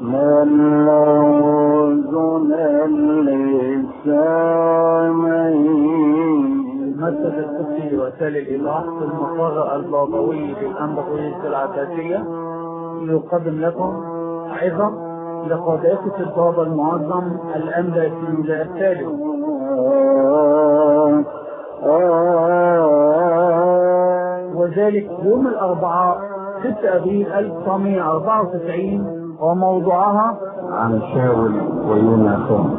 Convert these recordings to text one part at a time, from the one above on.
من لوزن اللسانين المركز الطبي وسائل الإيضاح في المقر البابوي بالأنبوية العباسية يقدم لكم عظة لقداسة البابا المعظم الأنبا سيولا الثالث وذلك يوم الأربعاء 6 أبريل 1994 وموضوعها عن شاول ويوناثان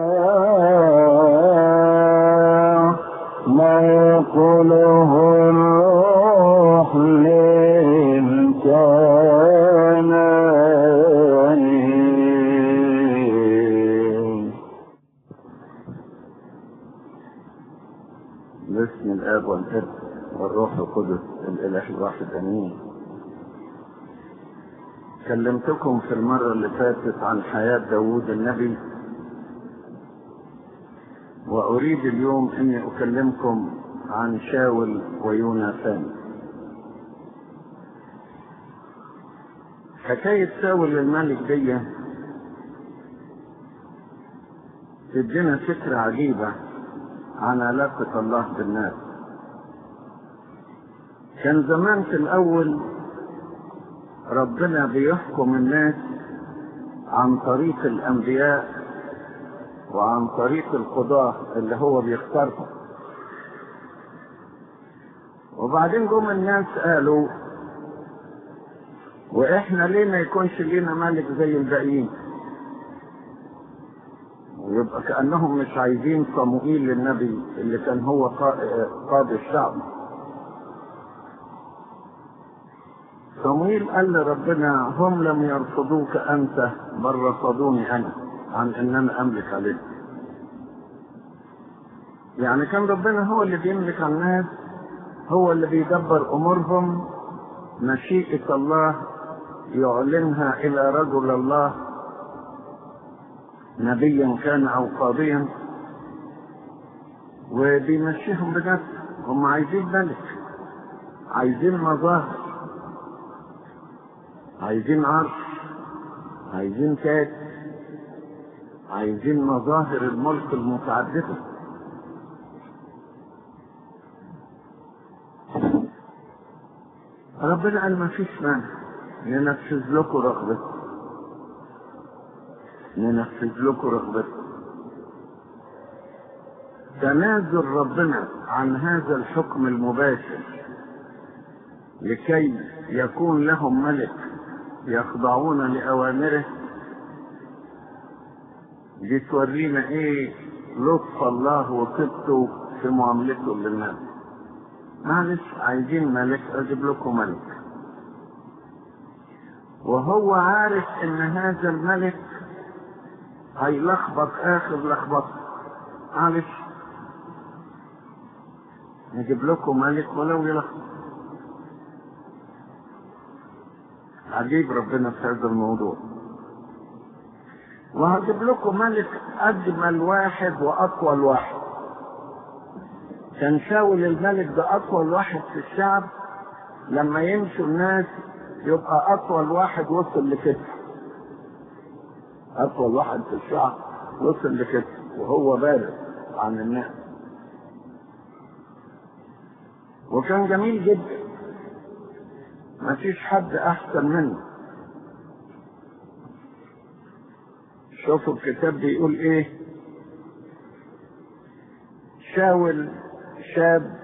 ما يقوله الروح للكنائن باسم الاب والابن والروح القدس الاله الواحد امين كلمتكم في المرة اللي فاتت عن حياة داوود النبي وأريد اليوم أني أكلمكم عن شاول ويوناثان حكاية شاول الملك دي تدينا فكرة عجيبة عن علاقة الله بالناس كان زمان في الأول ربنا بيحكم الناس عن طريق الأنبياء وعن طريق القضاة اللي هو بيختارهم وبعدين جم الناس قالوا واحنا ليه ما يكونش لينا ملك زي الباقيين ويبقى كأنهم مش عايزين صموئيل للنبي اللي كان هو قاضي الشعب صموئيل قال لربنا هم لم يرفضوك انت بل رفضوني انا عن ان انا املك عليهم يعني كان ربنا هو اللي بيملك على الناس هو اللي بيدبر امورهم مشيئة الله يعلنها الى رجل الله نبيا كان او قاضيا وبيمشيهم بنفسه هم عايزين ملك عايزين مظاهر عايزين عرش عايزين تاج عايزين مظاهر الملك المتعددة ربنا قال ما فيش مانع ننفذ لكم رغبتكم ننفذ لكم رغبتكم تنازل ربنا عن هذا الحكم المباشر لكي يكون لهم ملك يخضعون لأوامره دي تورينا ايه لطف الله وطيبته في معاملته للناس معلش عايزين ملك اجيب لكم ملك وهو عارف ان هذا الملك هيلخبط اخر لخبطه معلش نجيب لكم ملك ولو يلخبط عجيب ربنا في هذا الموضوع وهجيب لكم ملك اجمل واحد واطول واحد كان شاول الملك ده اطول واحد في الشعب لما يمشوا الناس يبقى اطول واحد وصل لكتف اطول واحد في الشعب وصل لكتف وهو بارد عن الناس وكان جميل جدا ما فيش حد احسن منه شوفوا الكتاب بيقول ايه شاول شاب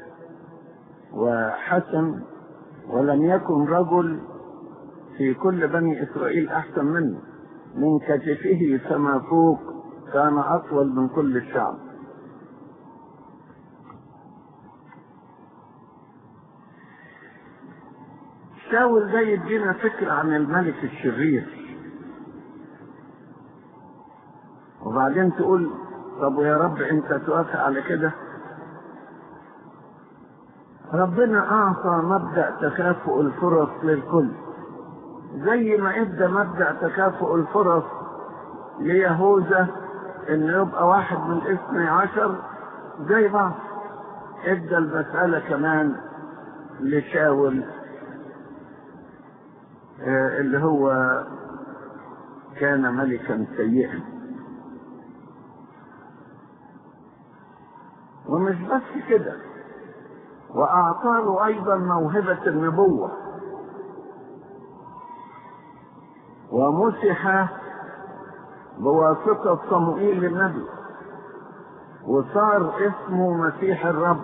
وحسن ولم يكن رجل في كل بني اسرائيل احسن منه من كتفه فما فوق كان اطول من كل الشعب شاول ده يدينا فكرة عن الملك الشرير وبعدين تقول طب ويا رب انت توافق على كده ربنا اعطى مبدأ تكافؤ الفرص للكل زي ما ادى مبدأ تكافؤ الفرص ليهوذا انه يبقى واحد من الاثني عشر زي بعض ادى المسألة كمان لشاول اللي هو كان ملكا سيئا ومش بس كده وأعطى له أيضا موهبة النبوة ومسح بواسطة صموئيل النبي وصار اسمه مسيح الرب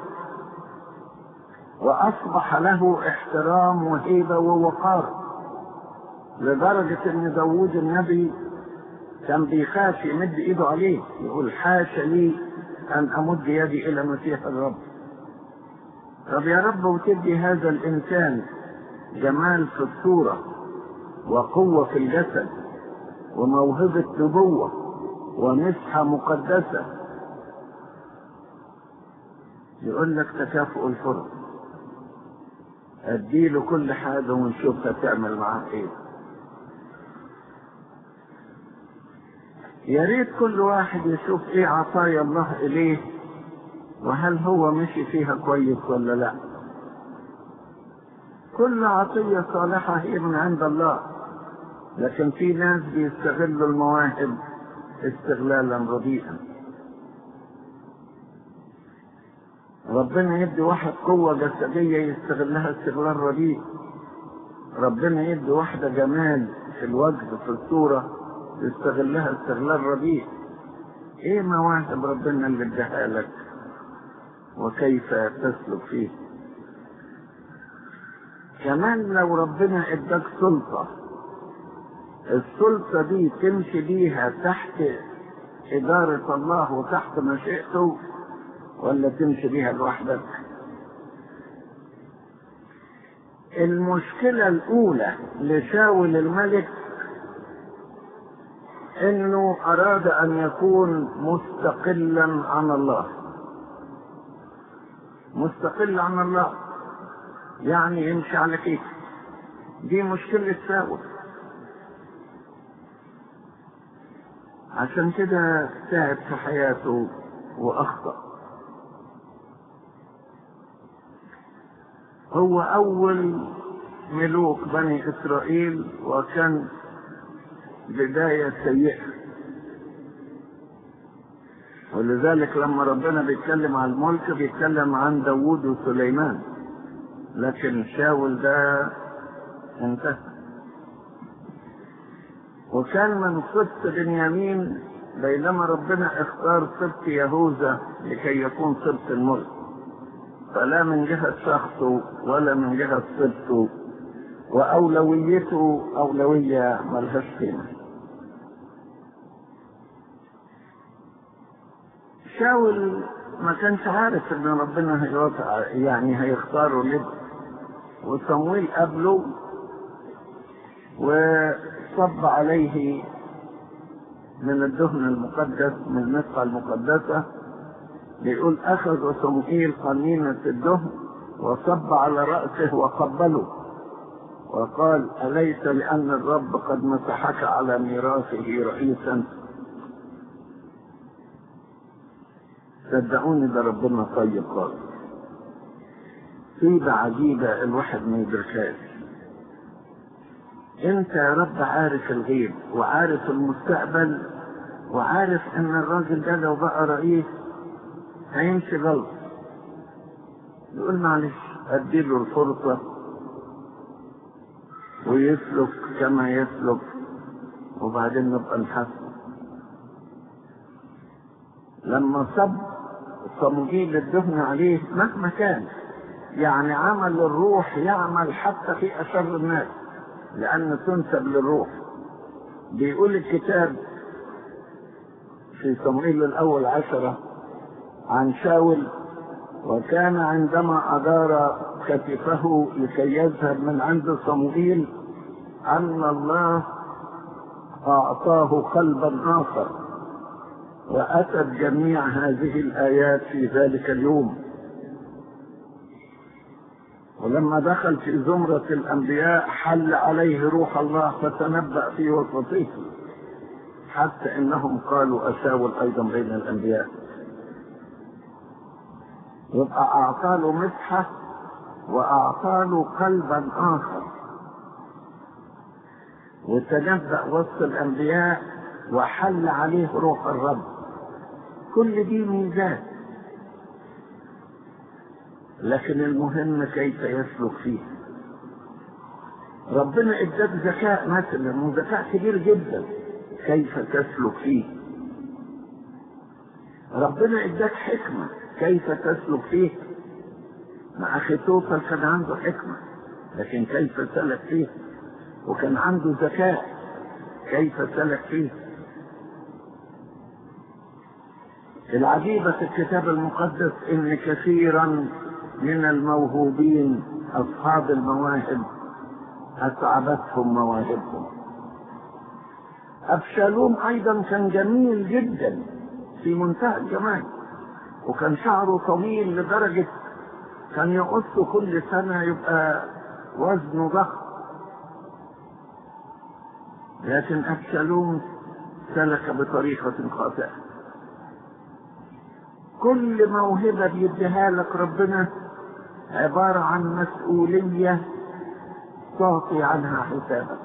وأصبح له احترام وهيبة ووقار لدرجة إن داوود النبي كان بيخاف يمد إيده عليه يقول حاشا لي أن أمد يدي إلى مسيح الرب طب يا رب وتدي هذا الإنسان جمال في الصورة وقوة في الجسد وموهبة نبوة ومسحة مقدسة يقول لك تكافؤ الفرص اديله كل حاجة ونشوف هتعمل معاه ايه يا ريت كل واحد يشوف ايه عطايا الله اليه وهل هو مشي فيها كويس ولا لا كل عطية صالحة هي من عند الله لكن في ناس بيستغلوا المواهب استغلالا رديئا ربنا يدي واحد قوة جسدية يستغلها استغلال رديء ربنا يدي واحدة جمال في الوجه في الصورة يستغلها استغلال رديء ايه مواهب ربنا اللي اداها لك وكيف تسلك فيه كمان لو ربنا اداك سلطة السلطة دي تمشي بيها تحت إدارة الله وتحت مشيئته ولا تمشي بيها لوحدك المشكلة الأولى لشاول الملك انه اراد ان يكون مستقلا عن الله مستقل عن الله يعني يمشي على كيف دي مشكلة شاول عشان كده تعب في حياته واخطأ هو اول ملوك بني اسرائيل وكان بداية سيئة ولذلك لما ربنا بيتكلم عن الملك بيتكلم عن داوود وسليمان لكن شاول ده انتهى وكان من سبط بنيامين بينما ربنا اختار سبط يهوذا لكي يكون سبط الملك فلا من جهة شخصه ولا من جهة سبطه وأولويته أولوية ملهاش قيمة شاول ما كانش عارف ان ربنا هيوافق يعني هيختاره ليه وصمويل قبله وصب عليه من الدهن المقدس من المسقى المقدسة بيقول أخذ صموئيل قنينة الدهن وصب على رأسه وقبله وقال أليس لأن الرب قد مسحك على ميراثه رئيسا صدقوني ده ربنا طيب خالص طيبة عجيبة الواحد ما يدركهاش انت يا رب عارف الغيب وعارف المستقبل وعارف ان الراجل ده لو بقى رئيس هيمشي غلط يقول معلش اديله الفرصة ويسلك كما يسلك وبعدين نبقى نحاسبه لما صب صموئيل الدهن عليه مهما كان يعني عمل الروح يعمل حتى في أشر الناس لأن تنسب للروح بيقول الكتاب في صموئيل الأول عشرة عن شاول وكان عندما أدار كتفه لكي يذهب من عند صموئيل أن الله أعطاه قلبا آخر وأتت جميع هذه الآيات في ذلك اليوم ولما دخل في زمرة الأنبياء حل عليه روح الله فتنبأ في وسطه حتى إنهم قالوا أشاول أيضا بين الأنبياء يبقى أعطى له مسحة وأعطى له قلبا آخر وتنبأ وسط الأنبياء وحل عليه روح الرب كل دي ميزات لكن المهم كيف يسلك فيه ربنا اداك ذكاء مثلا وذكاء كبير جدا كيف تسلك فيه ربنا اداك حكمة كيف تسلك فيه مع اخي توفل كان عنده حكمة لكن كيف سلك فيه وكان عنده ذكاء كيف سلك فيه العجيبة في الكتاب المقدس ان كثيرا من الموهوبين اصحاب المواهب اتعبتهم مواهبهم ابشالوم ايضا كان جميل جدا في منتهى الجمال وكان شعره طويل لدرجة كان يقص كل سنة يبقى وزنه ضخم لكن أبشالوم سلك بطريقة خاطئة كل موهبة بيديها لك ربنا عبارة عن مسؤولية تعطي عنها حسابك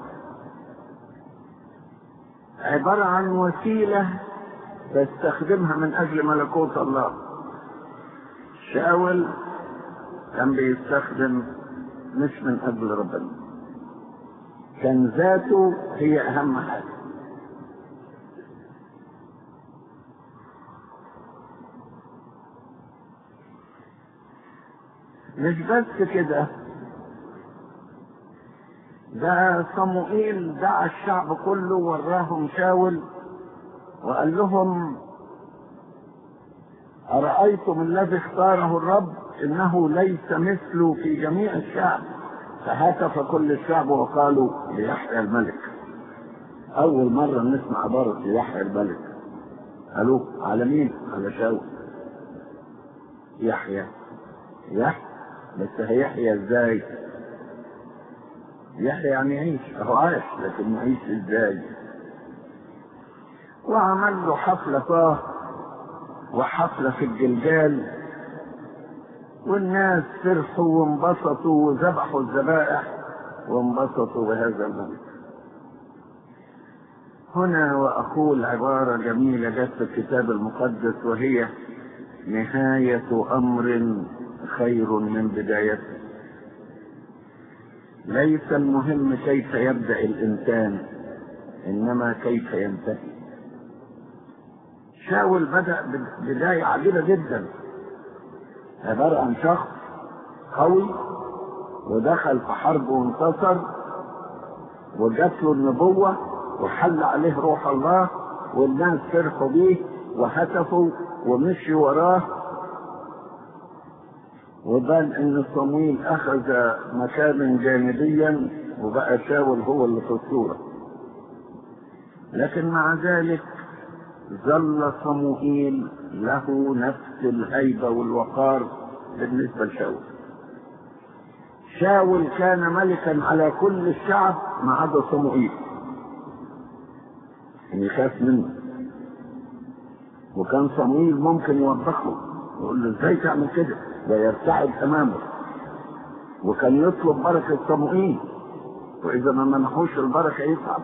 عبارة عن وسيلة تستخدمها من أجل ملكوت الله شاول كان بيستخدم مش من أجل ربنا كان ذاته هي أهم حاجة مش بس كده ده صموئيل دعا الشعب كله وراهم شاول وقال لهم أرأيتم الذي اختاره الرب إنه ليس مثله في جميع الشعب فهتف كل الشعب وقالوا ليحيى الملك أول مرة نسمع عبارة ليحيى الملك قالوا على مين؟ على شاول يحيى يحيى بس هيحيى ازاي؟ يحيى يعني يعيش اهو عايش لكن يعيش ازاي؟ وعمل له حفلة طه وحفلة في الجلجال والناس فرحوا وانبسطوا وذبحوا الذبائح وانبسطوا بهذا الملك هنا وأقول عبارة جميلة جت في الكتاب المقدس وهي نهاية أمر خير من بدايته ليس المهم كيف يبدأ الإنسان إنما كيف ينتهي شاول بدأ بداية عجيبة جدا عبارة عن شخص قوي ودخل في حرب وانتصر وجات له النبوة وحل عليه روح الله والناس فرحوا بيه وهتفوا ومشوا وراه وبان ان صمويل اخذ مكانا جانبيا وبقى شاول هو اللي في الصورة لكن مع ذلك ظل صموئيل له نفس الهيبة والوقار بالنسبة لشاول شاول كان ملكا على كل الشعب ما عدا صموئيل يخاف منه وكان صموئيل ممكن يوبخه يقول له ازاي تعمل كده ده يرتعد امامه وكان يطلب بركة صموئيل واذا ما منحوش البركة يتعب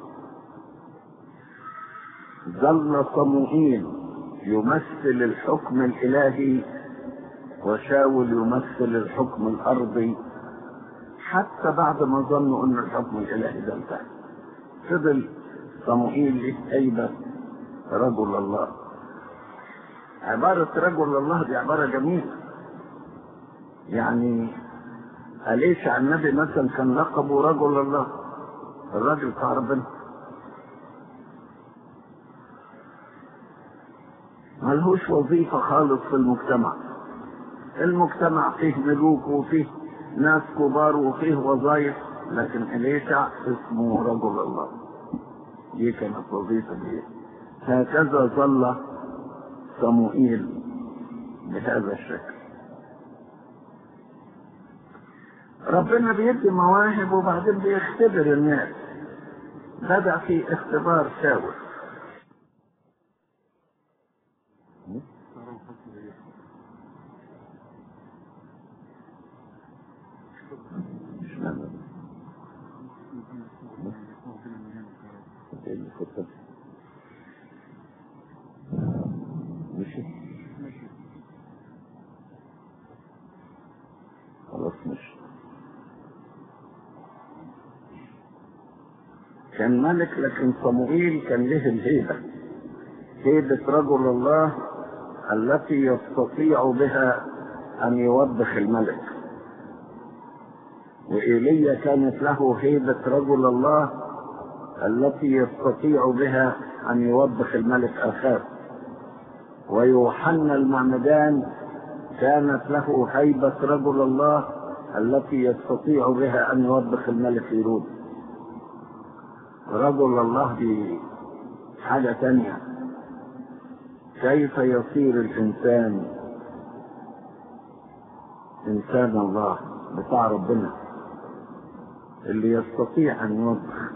ظل صموئيل يمثل الحكم الالهي وشاول يمثل الحكم الارضي حتى بعد ما ظنوا ان الحكم الالهي ده انتهى فضل صموئيل له هيبه رجل الله عبارة رجل الله دي عبارة جميلة يعني أليش عن النبي مثلا كان لقبه رجل الله الراجل بتاع ربنا ملهوش وظيفة خالص في المجتمع المجتمع فيه ملوك وفيه ناس كبار وفيه وظائف لكن إليشع اسمه رجل الله دي كانت وظيفة دي هكذا ظل صموئيل بهذا الشكل ربنا بيدي مواهب وبعدين بيختبر الناس بدأ في اختبار شاول ايه اللي كنت مشي خلاص مشي كان ملك لكن صموئيل كان له الهيبة هيبة رجل الله التي يستطيع بها أن يوبخ الملك وإيليا كانت له هيبة رجل الله التي يستطيع بها أن يوبخ الملك آخاب ويوحنا المعمدان كانت له هيبة رجل الله التي يستطيع بها أن يوبخ الملك هيرود رجل الله دي حاجة تانية كيف يصير الإنسان إنسان الله بتاع ربنا اللي يستطيع أن يوبخ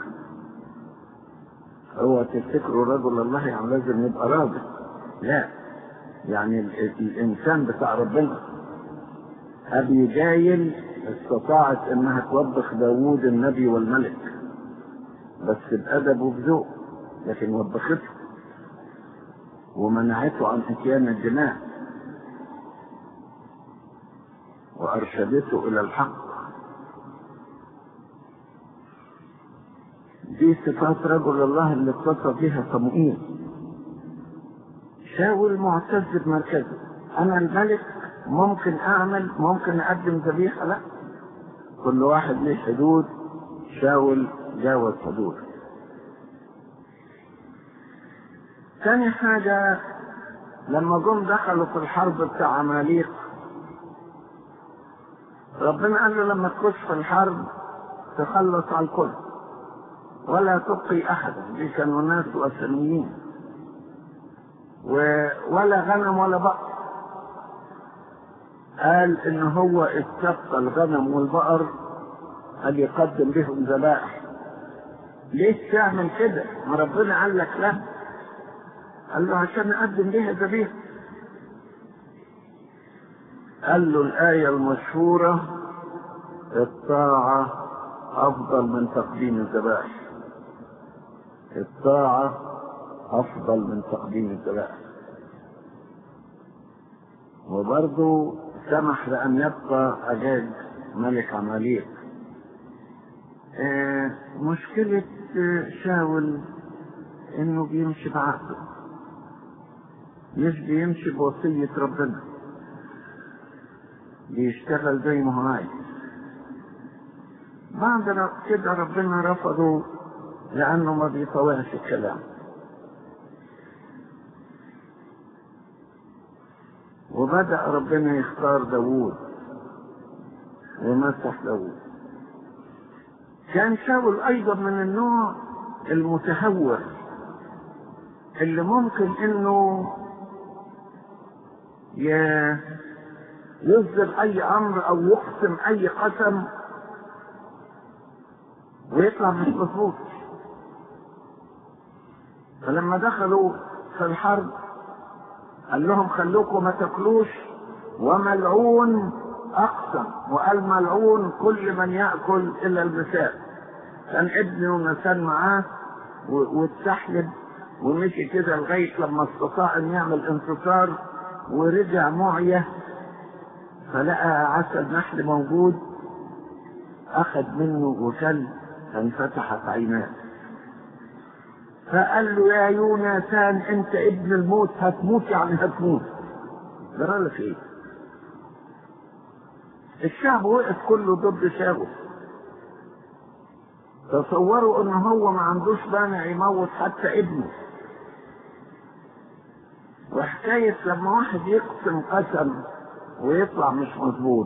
هو تفتكروا رجل الله يعني لازم يبقى راجل لا يعني ال- الإنسان بتاع ربنا أبي جايل استطاعت إنها توبخ داوود النبي والملك بس بأدب وبذوق لكن وبخته ومنعته عن اتيان الدماء وارشدته الى الحق دي صفات رجل الله اللي اتصف بها صموئيل شاول معتز بمركزه انا الملك ممكن اعمل ممكن اقدم ذبيحه لا كل واحد له حدود شاول جاوز حدوده تاني حاجة لما جم دخلوا في الحرب بتاع عماليق ربنا قال له لما تخش في الحرب تخلص على الكل ولا تبقي أحدا دي كانوا ناس وثنيين و... ولا غنم ولا بقر قال ان هو استبقى الغنم والبقر قال يقدم بهم ذبائح ليه تعمل كده ما ربنا قال لك لا قال له عشان اقدم بيها ذبيحه قال له الآية المشهورة الطاعة أفضل من تقديم الذبائح الطاعة أفضل من تقديم الذبائح وبرضه سمح بأن يبقى أجاج ملك عماليق آه مشكلة آه، شاول إنه بيمشي بعقله مش بيمشي بوصية ربنا بيشتغل زي ما هو عايز بعد ر- كده ربنا رفضه لأنه ما بيطوعش الكلام وبدأ ربنا يختار داوود ومسح داوود كان شاول أيضا من النوع المتهور اللي ممكن انه ي- يصدر اي امر او يقسم اي قسم ويطلع مش مظبوط فلما دخلوا في الحرب قال لهم خلوكم ما تاكلوش وملعون اقسم وقال ملعون كل من ياكل الا المساء كان ابني ونسان معاه و- واتسحلب ومشي كده لغايه لما استطاع ان يعمل انتصار ورجع معيه فلقى عسل نحل موجود اخذ منه وكل فانفتحت عيناه فقال له يا يوناثان انت ابن الموت هتموت يعني هتموت جرى لك ايه الشعب وقف كله ضد شاول تصوروا ان هو ما عندوش مانع يموت حتى ابنه وحكاية لما واحد يقسم قسم ويطلع مش مظبوط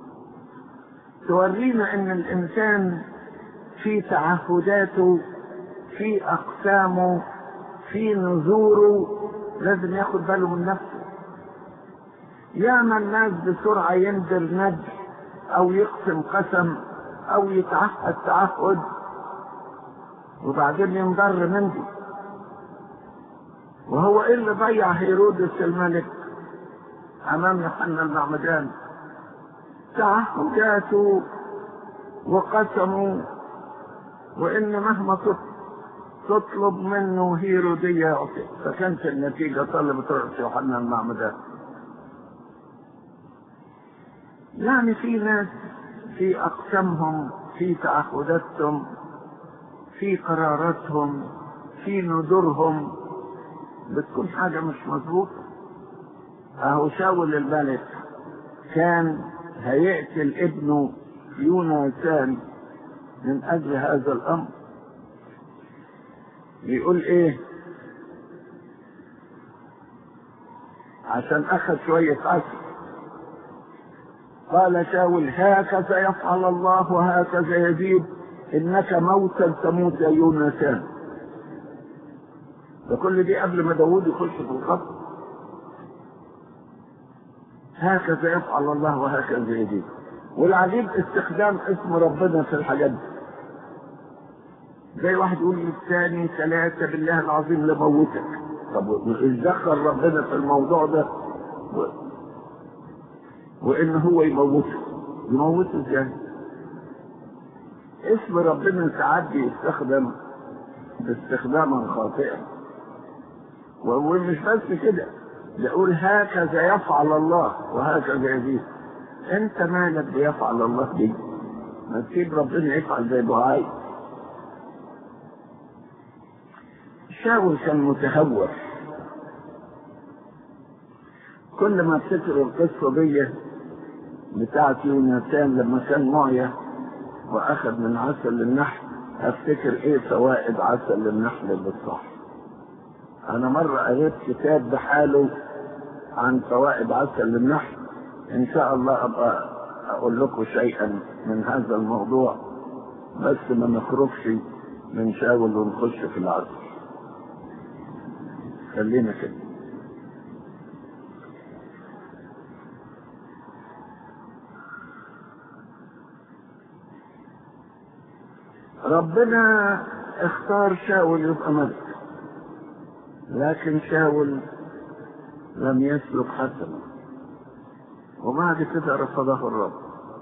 تورينا ان الانسان في تعهداته في اقسامه في نذوره لازم ياخد باله من نفسه ياما الناس بسرعة ينذر نذر او يقسم قسم او يتعهد تعهد وبعدين ينضر منه وهو ايه اللي ضيع هيرودس الملك امام يوحنا المعمدان تعهداته وقسموا وان مهما تط- تطلب منه هيرودية يعطي فكانت النتيجة طلبت رأس يوحنا المعمدان يعني في ناس في أقسامهم في تعهداتهم في قراراتهم في نذورهم بتكون حاجة مش مظبوطة أهو شاول الملك كان هيقتل ابنه يوناثان من أجل هذا الأمر بيقول إيه عشان أخذ شوية عسل قال شاول هكذا يفعل الله وهكذا يزيد إنك موتا تموت يا يوناثان ده كل دي قبل ما داوود يخش في الخط هكذا يفعل الله وهكذا يزيد والعجيب استخدام اسم ربنا في الحاجات دي زي واحد يقول للثاني ثلاثة بالله العظيم لموتك طب إذ دخل ربنا في الموضوع ده و... وإن هو يموته يموته ازاي؟ اسم ربنا ساعات بيستخدم باستخداما خاطئا ومش بس كده يقول هكذا يفعل الله وهكذا يزيد انت مالك بيفعل الله دي ما تسيب ربنا يفعل زي ما عايز شاول كان متهور كل ما افتكر القصه دي بتاعت يوناتان لما كان معيا واخذ من عسل النحل افتكر ايه فوائد عسل النحل بالصح انا مرة قريت كتاب بحاله عن فوائد عسل النحل ان شاء الله ابقى اقول لكم شيئا من هذا الموضوع بس ما نخرجش من شاول ونخش في العسل خلينا كده ربنا اختار شاول يبقى ملك لكن شاول لم يسلك حسنا وبعد كده رفضه الرب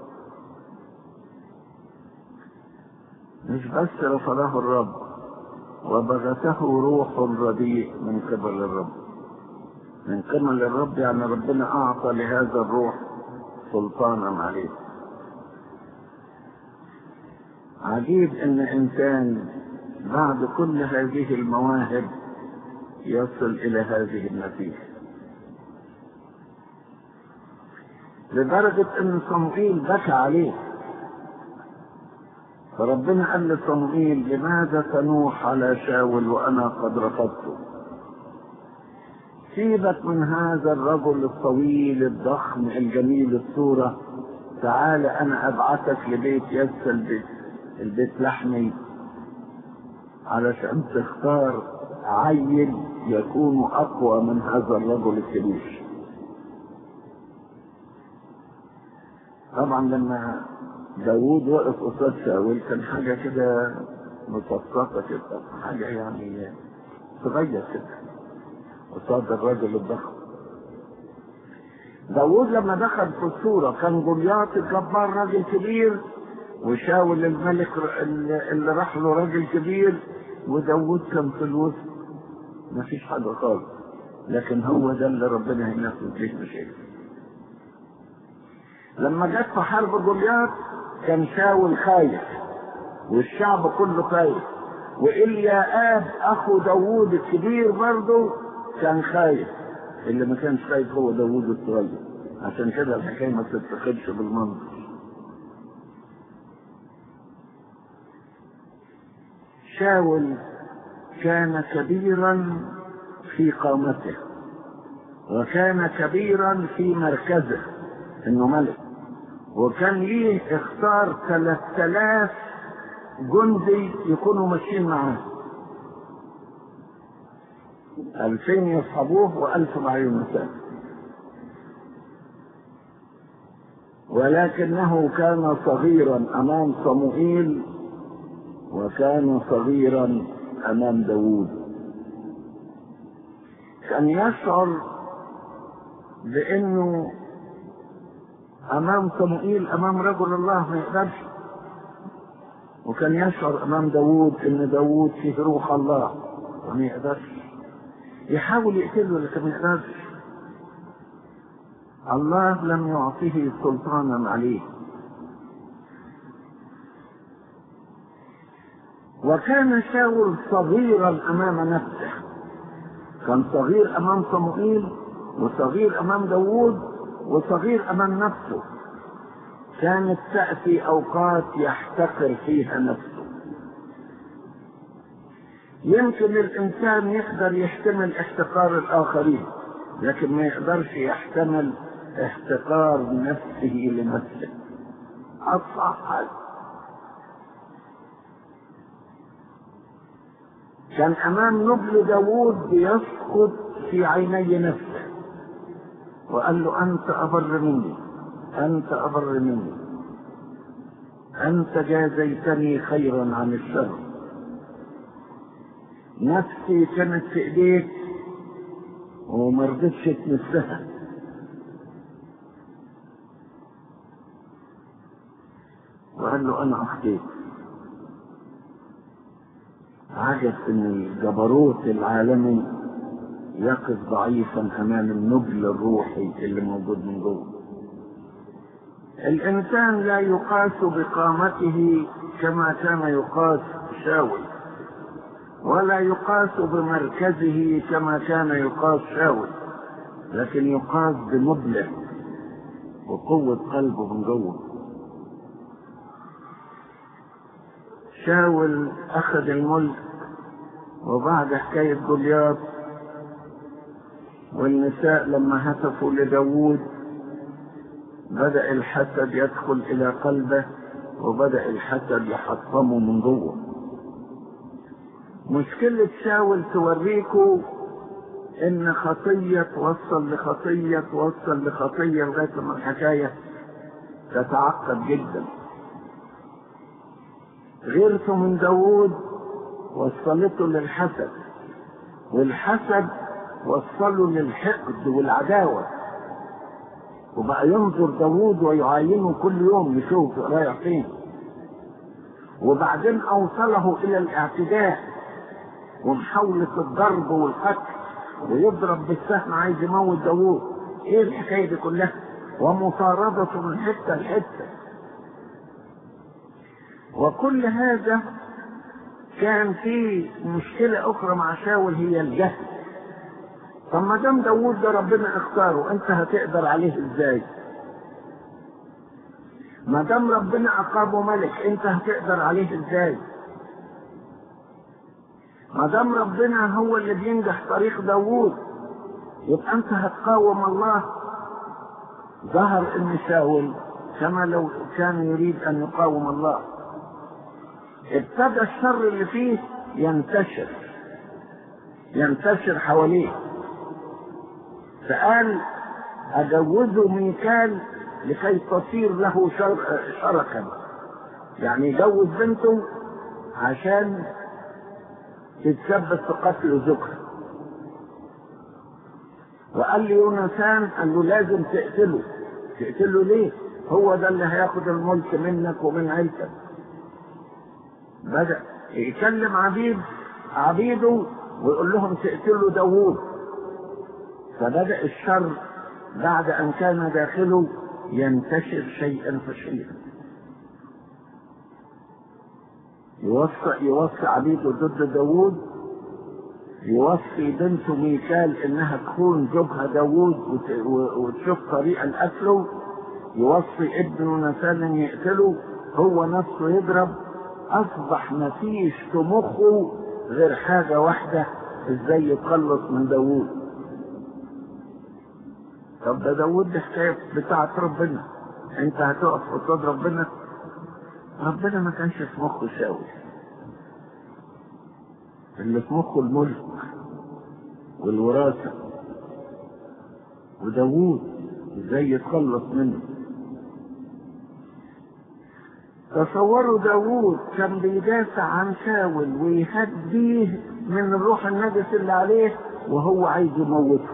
مش بس رفضه الرب وبغته روح رديء من قبل الرب من قبل الرب يعني ربنا اعطى لهذا الروح سلطانا عليه عجيب ان انسان بعد كل هذه المواهب يصل الى هذه النتيجه لدرجه ان صموئيل بكى عليه فربنا قال لصموئيل لماذا تنوح على شاول وانا قد رفضته سيبك من هذا الرجل الطويل الضخم الجميل الصوره تعال انا ابعثك لبيت يسى البيت البيت لحمي علشان تختار عيل يكون اقوى من هذا الرجل الكبير طبعا لما داوود وقف قصاد شاول كان حاجة كده مفصصة كده حاجة يعني صغير كده قصاد الرجل الضخم داوود لما دخل في الصورة كان جولياط الجبار راجل كبير وشاول الملك اللي راح له راجل كبير وداوود كان في الوسط ما فيش حاجة خالص لكن هو ده اللي ربنا هينفذ به مشاكل لما جت في حرب جولياط كان شاول خايف والشعب كله خايف وإليا آب أخو داوود الكبير برضه كان خايف اللي ما كانش خايف هو داوود الصغير عشان كده الحكاية ما تتخذش بالمنظر شاول كان كبيرا في قامته وكان كبيرا في مركزه انه ملك وكان ليه اختار 3000 جندي يكونوا ماشيين معاه 2000 يصحبوه و1000 مع يونسان ولكنه كان صغيرا امام صموئيل وكان صغيرا امام داوود كان يشعر بانه امام صموئيل امام رجل الله ما يقدرش وكان يشعر امام داوود ان داوود فيه روح الله وما يقدرش يحاول يقتله لكن ما يقدرش الله لم يعطه سلطانا عليه وكان شاول صغيرا امام نفسه كان صغير امام صموئيل وصغير امام داوود وصغير امام نفسه كانت تأتي أوقات يحتقر فيها نفسه يمكن الإنسان يقدر يحتمل احتقار الآخرين لكن ما يقدرش يحتمل احتقار نفسه لنفسه أصعب حاجة كان أمام نبل داوود بيسقط في عيني نفسه وقال له أنت أبر مني أنت أبر مني أنت جازيتني خيرا عن الشر نفسي كانت في إيديك وما رضتش تمسها وقال له أنا أخطيت عجب إن الجبروت العالمي يقف ضعيفا أمام النبل الروحي اللي موجود من جوه الإنسان لا يقاس بقامته كما كان يقاس شاول ولا يقاس بمركزه كما كان يقاس شاول لكن يقاس بنبله وقوة قلبه من جوه شاول أخذ الملك وبعد حكاية جولياط والنساء لما هتفوا لداوود بدأ الحسد يدخل إلى قلبه وبدأ الحسد يحطمه من جوه مشكلة شاول توريكوا إن خطية توصل لخطية توصل لخطية لغاية ما الحكاية تتعقد جدا غيرته من داوود وصلته للحسد والحسد وصله للحقد والعداوة وبقى ينظر داوود ويعاينه كل يوم يشوف رايح فين وبعدين أوصله إلى الاعتداء ومحاولة الضرب والقتل ويضرب بالسهم عايز يموت داوود ايه الحكاية دي كلها ومطاردته من حتة لحتة وكل هذا كان في مشكلة أخرى مع شاول هي الجهل طب ما دام داوود ده ربنا اختاره انت هتقدر عليه ازاي؟ ما دام ربنا اقامه ملك انت هتقدر عليه ازاي؟ ما دام ربنا هو اللي بينجح طريق داوود يبقى انت هتقاوم الله ظهر ان شاول كما لو كان يريد ان يقاوم الله ابتدى الشر اللي فيه ينتشر ينتشر حواليه فقال أجوزه ميكال لكي تصير له شر... شركا يعني يجوز بنته عشان تتثبت في قتل زوجها وقال لي يونسان قال له لازم تقتله تقتله ليه هو ده اللي هياخد الملك منك ومن عيلتك بدأ يكلم عبيد عبيده ويقول لهم تقتلوا داوود فبدأ الشر بعد أن كان داخله ينتشر شيئا فشيئا يوصي يوصي عبيده ضد داوود يوصي بنته ميكال انها تكون زوجها داوود وت- و- وتشوف طريقة لقتله يوصي ابنه نسان يقتله هو نفسه يضرب اصبح مفيش في مخه غير حاجة واحدة ازاي يتخلص من داوود طب ده داوود دي حكاية بتاعت ربنا انت هتقف قصاد ربنا ربنا ما كانش في مخه شاول اللي في مخه الملك والوراثة وداوود ازاي يتخلص منه تصوروا داوود كان بيدافع عن شاول ويهديه من الروح النجس اللي عليه وهو عايز يموته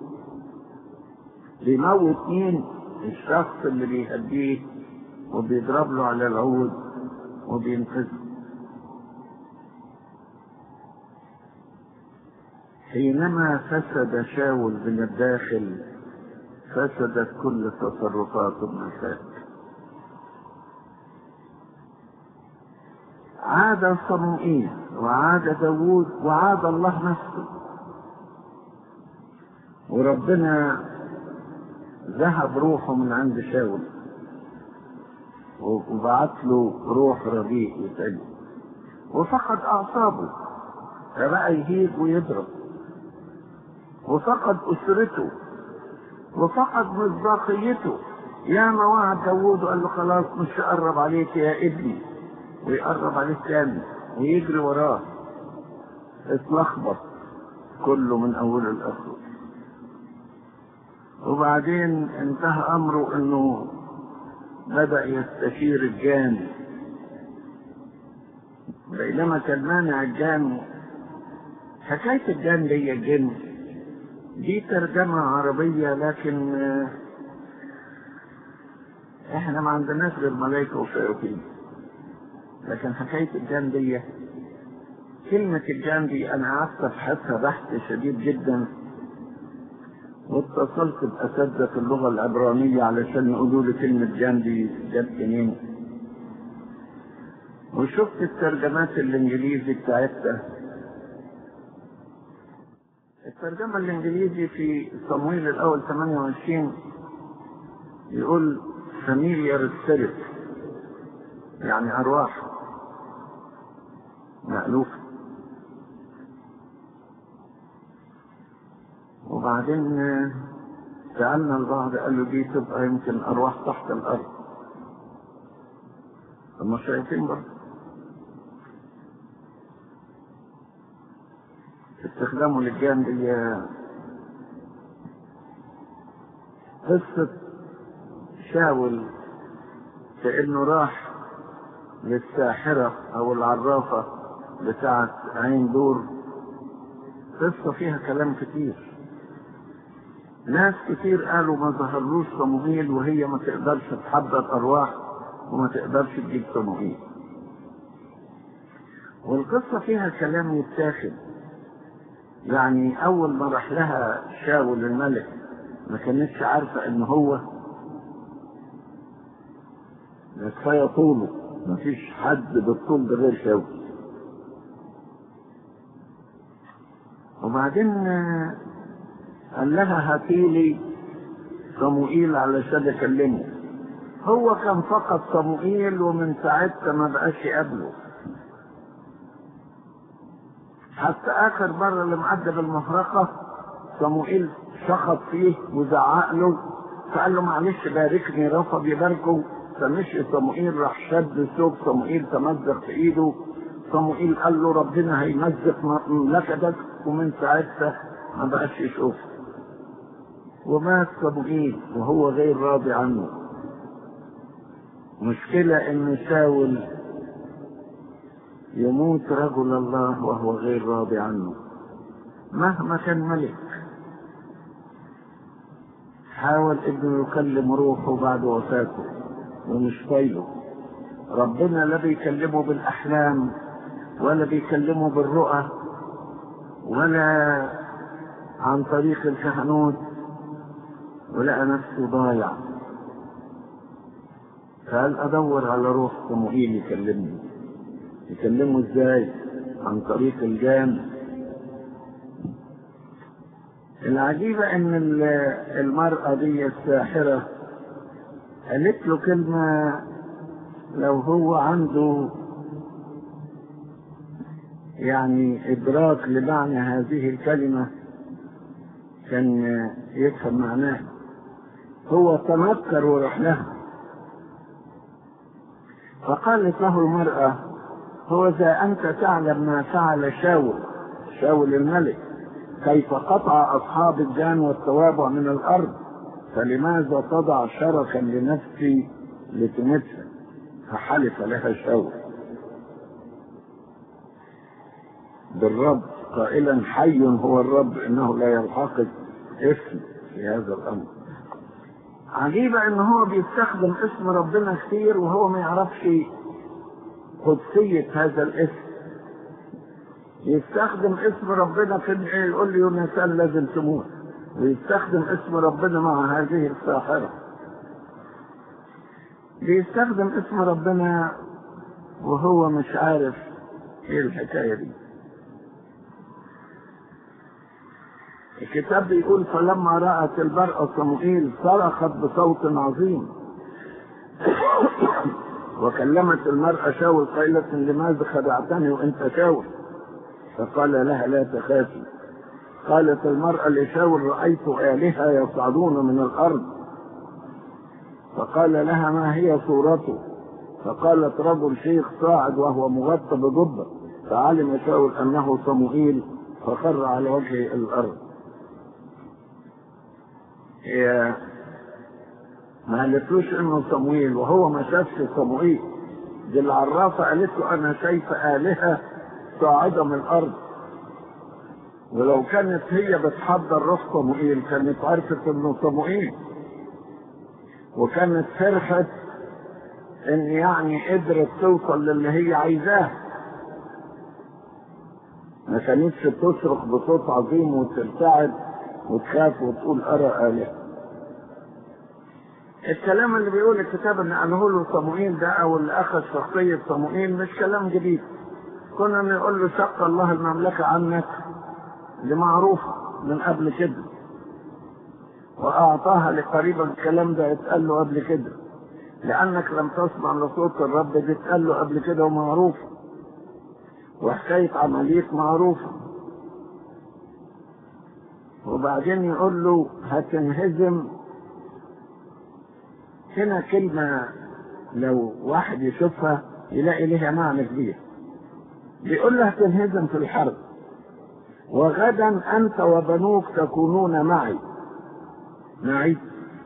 بيموت مين الشخص اللي بيهديه وبيضرب له على العود وبينقذه حينما فسد شاول من الداخل فسدت كل تصرفات النساء عاد صموئيل وعاد داوود وعاد الله نفسه وربنا ذهب روحه من عند شاول وبعت له روح رديء يتقل وفقد اعصابه فبقى يهيج ويضرب وفقد اسرته وفقد مصداقيته يا ما وعد داوود وقال له خلاص مش هقرب عليك يا ابني ويقرب عليه تاني ويجري وراه اتلخبط كله من اوله لاخره وبعدين انتهى امره انه بدا يستشير الجان بينما كان مانع الجان حكايه الجان دي الجن دي ترجمه عربيه لكن احنا ما عندناش غير ملائكه وشياطين لكن حكايه الجان دي كلمه الجان دي انا قعدت ابحثها بحث شديد جدا واتصلت بأساتذة اللغة العبرانية علشان يقولوا لي كلمة جان دي جت منين وشفت الترجمات الإنجليزي بتاعتها الترجمة الإنجليزي في صمويل الأول 28 يقول familiar spirit يعني أرواح مألوفة وبعدين سألنا البعض قال له دي تبقى يمكن أرواح تحت الأرض هم شايفين برضه استخدامه للجان دي قصة شاول في انه راح للساحرة او العرافة بتاعة عين دور قصة فيها كلام كتير ناس كتير قالوا ما ظهرلوش صموئيل وهي ما تقدرش تحضر ارواح وما تقدرش تجيب صموئيل والقصة فيها كلام يتاخد يعني اول ما راح لها شاول الملك ما كانتش عارفة ان هو كفاية طوله ما فيش حد بالطول ده غير شاول وبعدين قال لها هاتيلي صموئيل علشان اكلمه هو كان فقط صموئيل ومن ساعتها ما بقاش يقابله حتى اخر مره لما عدى بالمفرقه صموئيل شخط فيه وزعق له فقال له معلش باركني رفض يباركه فمشي صموئيل راح شد ثوب صموئيل تمزق في ايده صموئيل قال له ربنا هيمزق مملكتك ومن ساعتها ما بقاش يشوفه ومات صموئيل وهو غير راضي عنه مشكلة ان شاول يموت رجل الله وهو غير راضي عنه مهما كان ملك حاول انه يكلم روحه بعد وفاته ومش طايله ربنا لا بيكلمه بالاحلام ولا بيكلمه بالرؤى ولا عن طريق الكهنوت ولقى نفسه ضايع فقال ادور على روح صموئيل يكلمني يكلمه ازاي عن طريق الجان العجيبة ان المرأة دي الساحرة قالت له كلمة لو هو عنده يعني ادراك لمعنى هذه الكلمة كان يفهم معناها هو تنكر وراح لها فقالت له المرأة هو إذا أنت تعلم ما فعل شاول شاول الملك كيف قطع أصحاب الجان والتوابع من الأرض فلماذا تضع شرفا لنفسي لتمتها فحلف لها شاول بالرب قائلا حي هو الرب انه لا يلحقك اسم في هذا الامر عجيبة ان هو بيستخدم اسم ربنا كتير وهو ما يعرفش قدسية هذا الاسم يستخدم اسم ربنا في إن يقول لي يونسان لازم تموت ويستخدم اسم ربنا مع هذه الساحرة بيستخدم اسم ربنا وهو مش عارف ايه الحكاية دي الكتاب بيقول فلما رأت المرأة صموئيل صرخت بصوت عظيم وكلمت المرأة شاول قائلة لماذا خدعتني وانت شاول فقال لها لا تخافي قالت المرأة لشاول رأيت آلهة يصعدون من الأرض فقال لها ما هي صورته فقالت رجل شيخ صاعد وهو مغطى بجبة فعلم شاول أنه صموئيل فخر على وجه الأرض هي ما قالتلوش انه صموئيل وهو ما شافش صموئيل دي العرافة قالت له انا شايفة آلهة صاعدة من الارض ولو كانت هي بتحضر روح صموئيل كانت عرفت انه صموئيل وكانت فرحت ان يعني قدرت توصل للي هي عايزاه ما كانتش تصرخ بصوت عظيم وترتعد وتخاف وتقول ارى آلهة الكلام اللي بيقول الكتاب ان قاله له صموئيل ده او اللي اخذ شخصية صموئيل مش كلام جديد كنا نقول له شق الله المملكة عنك دي معروفة من قبل كده واعطاها لقريبا الكلام ده اتقال له قبل كده لانك لم تسمع لصوت الرب دي اتقال له قبل كده ومعروفة وحكاية عملية معروفة وبعدين يقول له هتنهزم هنا كلمة لو واحد يشوفها يلاقي لها معنى كبير بيقول له هتنهزم في الحرب وغدا أنت وبنوك تكونون معي معي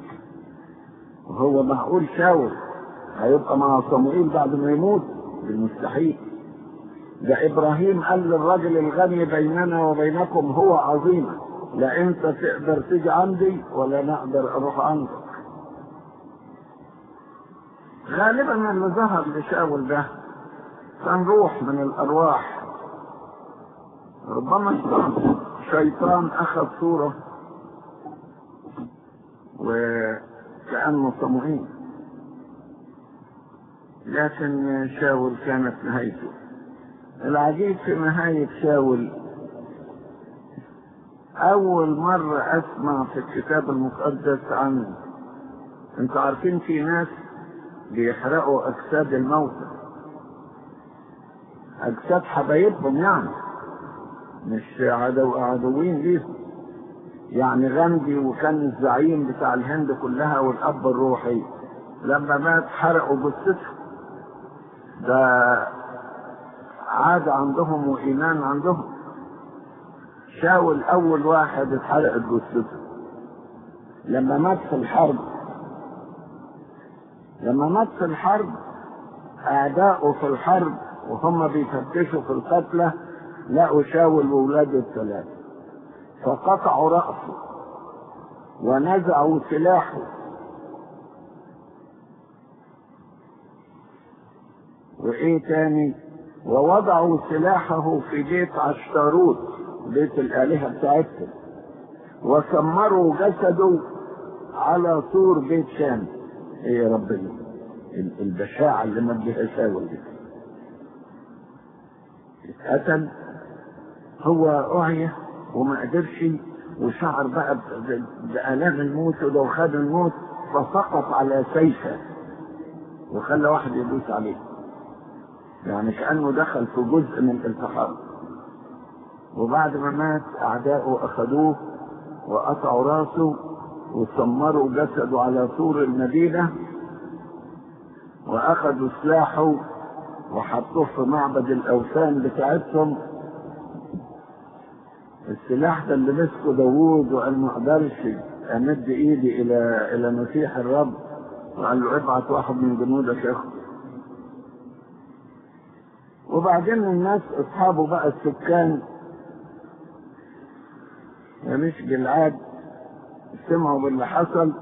وهو معقول شاول هيبقى مع صموئيل بعد ما يموت بالمستحيل ده إبراهيم قال للرجل الغني بيننا وبينكم هو عظيم لا أنت تقدر تيجي عندي ولا نقدر أروح عندك غالبا اللي ظهر لشاول ده كان روح من الارواح ربما شيطان اخذ صورة وكأنه صموئيل لكن شاول كانت نهايته العجيب في نهاية شاول أول مرة أسمع في الكتاب المقدس عن أنتوا عارفين في ناس بيحرقوا اجساد الموتى اجساد حبايبهم يعني مش عدو عدوين ليهم يعني غاندي وكان الزعيم بتاع الهند كلها والاب الروحي لما مات حرقوا جثته ده عادة عندهم وإيمان عندهم شاول أول واحد اتحرقت جثته لما مات في الحرب لما مات في الحرب أعداؤه في الحرب وهم بيفتشوا في القتلى لقوا شاول وولاده الثلاثة فقطعوا رأسه ونزعوا سلاحه وإيه تاني ووضعوا سلاحه في بيت عشتاروت بيت الآلهة بتاعتهم وسمروا جسده على سور بيت شام ايه يا ربنا البشاعة اللي مديها شاول دي اتقتل هو أعيا وما قدرش وشعر بقى بآلام الموت ولو خد الموت فسقط على سيفه وخلى واحد يدوس عليه يعني كأنه دخل في جزء من الالتحام وبعد ما مات أعداؤه أخذوه وقطعوا راسه وسمروا جسده على سور المدينة وأخذوا سلاحه وحطوه في معبد الأوثان بتاعتهم السلاح ده اللي مسكه داوود وقال ما اقدرش امد ايدي الى الى مسيح الرب وقال له ابعت واحد من جنودك ياخد وبعدين الناس اصحابه بقى السكان مش جلعاد سمعوا باللي حصل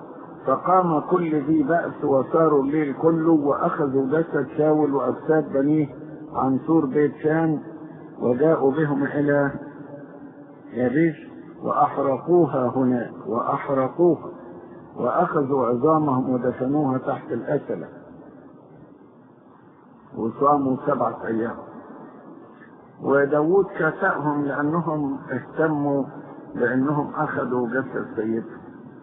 فقام كل ذي بأس وصاروا الليل كله وأخذوا جسد شاول وأجساد بنيه عن سور بيت شان وجاءوا بهم إلى يابيش وأحرقوها هناك وأحرقوها وأخذوا عظامهم ودفنوها تحت الأسلة وصاموا سبعة أيام وداود كافأهم لأنهم اهتموا بأنهم أخذوا جسد سيدهم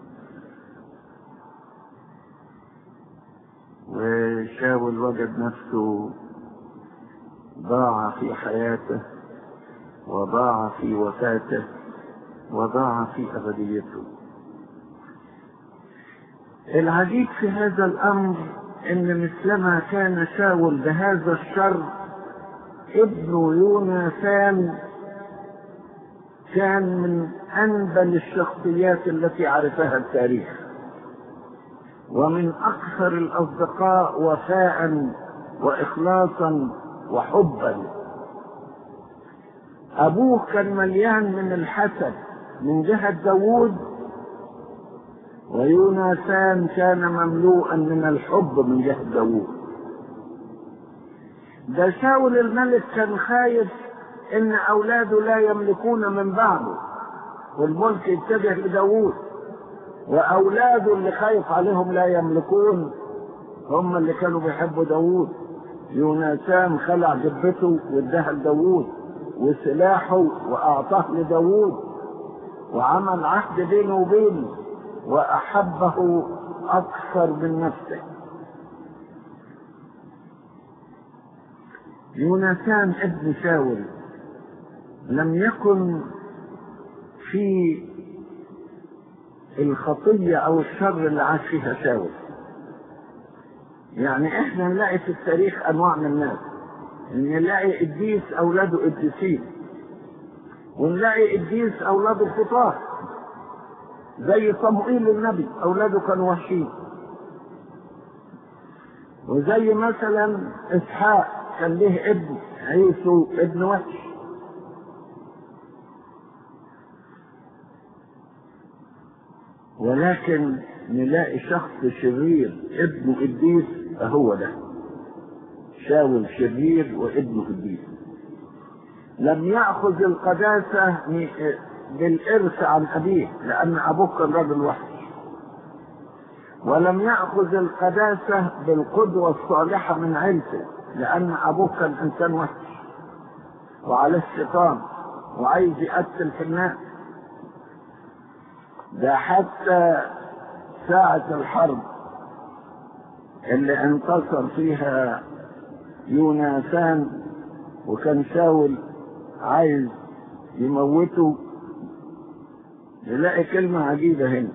وشاول وجد نفسه ضاع في حياته وضاع في وفاته وضاع في أبديته العجيب في هذا الأمر إن مثلما كان شاول بهذا الشر ابنه يوناثان كان من أنبل الشخصيات التي عرفها التاريخ ومن أكثر الأصدقاء وفاء وإخلاصا وحبا أبوه كان مليان من الحسد من جهة داوود ويوناثان كان مملوءا من الحب من جهة داوود ده شاول الملك كان خايف ان اولاده لا يملكون من بعده والملك يتجه لداوود واولاده اللي خايف عليهم لا يملكون هم اللي كانوا بيحبوا داوود يوناثان خلع جبته واداها لداوود وسلاحه واعطاه لداوود وعمل عهد بينه وبينه واحبه اكثر من نفسه يوناثان ابن شاول لم يكن في الخطية أو الشر اللي عاش فيها شاول يعني احنا نلاقي في التاريخ أنواع من الناس نلاقي قديس أولاده قديسين ونلاقي قديس أولاده خطاة زي صموئيل النبي أولاده كانوا وحشين وزي مثلا إسحاق كان له ابن عيسو ابن وحش ولكن نلاقي شخص شرير ابنه قديس هو ده شاول شرير وابنه قديس لم يأخذ القداسة بالإرث عن أبيه لأن أبوه كان راجل وحش ولم يأخذ القداسة بالقدوة الصالحة من عيلته لأن أبوه كان إنسان وحش وعليه الشيطان وعايز يقتل في الناس ده حتى ساعة الحرب اللي انتصر فيها يوناثان وكان شاول عايز يموته نلاقي كلمة عجيبة هنا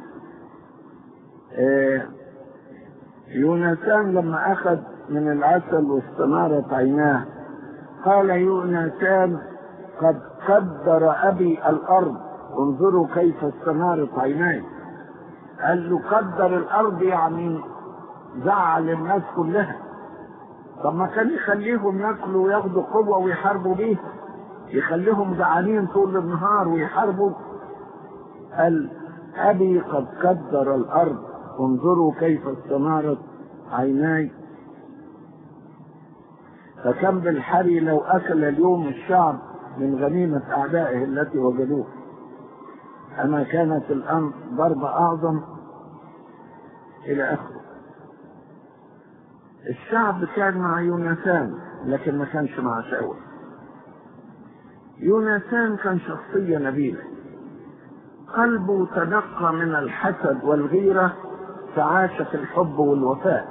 آه يوناثان لما أخذ من العسل واستنارت عيناه قال يوناثان قد قدر أبي الأرض انظروا كيف استنارت عيناي قال له قدر الأرض يعني زعل الناس كلها طب ما كان يخليهم ياكلوا وياخدوا قوة ويحاربوا بيه يخليهم جعانين طول النهار ويحاربوا قال أبي قد قدر الأرض انظروا كيف استنارت عيناي فكم بالحري لو أكل اليوم الشعب من غنيمة أعدائه التي وجدوه أما كانت الأمر ضربة أعظم إلى آخره الشعب كان مع يوناثان لكن ما كانش مع شاول يوناثان كان شخصية نبيلة قلبه تنقى من الحسد والغيرة فعاش في الحب والوفاء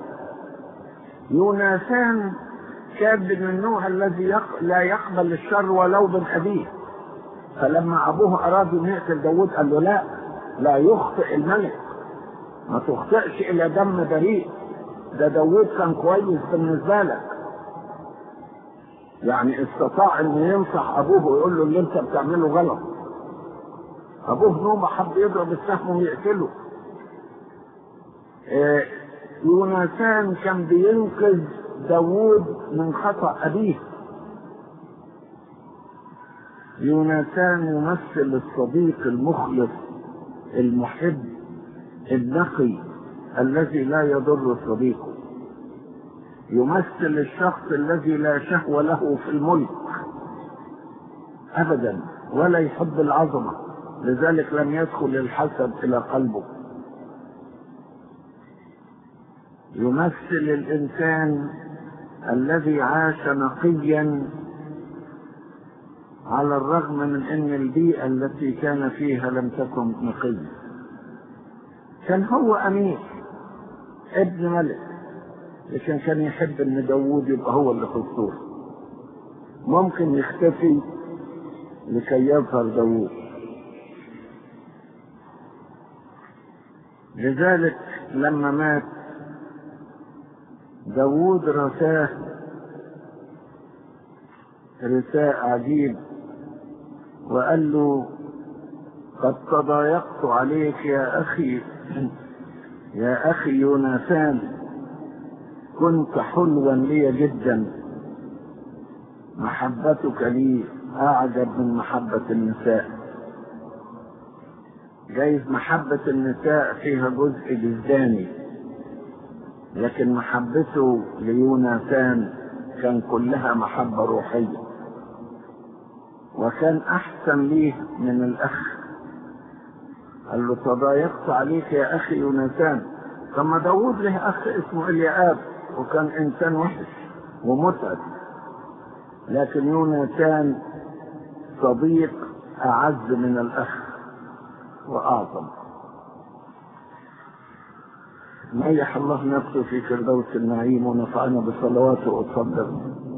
يوناثان كان من النوع الذي يق... لا يقبل الشر ولو من أبيه فلما أبوه أراد أن يقتل داود قال له لا لا يخطئ الملك ما تخطئش إلى دم بريء ده داود كان كويس بالنسبة لك يعني استطاع أن ينصح أبوه ويقول له اللي أنت بتعمله غلط أبوه نوم حب يضرب السهم ويقتله إيه يوناثان كان بينقذ داوود من خطأ أبيه يوناثان يمثل الصديق المخلص المحب النقي الذي لا يضر صديقه يمثل الشخص الذي لا شهوة له في الملك أبدا ولا يحب العظمة لذلك لم يدخل الحسد إلى قلبه يمثل الإنسان الذي عاش نقيا على الرغم من أن البيئة التي كان فيها لم تكن نقية كان هو أمير ابن ملك لكن كان يحب ان داوود يبقى هو اللي في الصورة ممكن يختفي لكي يظهر داوود لذلك لما مات داوود رثاه رثاء عجيب وقال له قد تضايقت عليك يا أخي يا أخي يوناثان كنت حلوا لي جدا محبتك لي أعجب من محبة النساء جايز محبة النساء فيها جزء جزداني لكن محبته ليوناثان كان كلها محبة روحية وكان أحسن ليه من الأخ قال له تضايقت عليك يا أخي يوناثان ثم داود له أخ اسمه إلياب وكان إنسان وحش ومتعب لكن يوناثان صديق أعز من الأخ وأعظم نيح الله نفسه في فردوس النعيم ونفعنا بصلواته وتصدق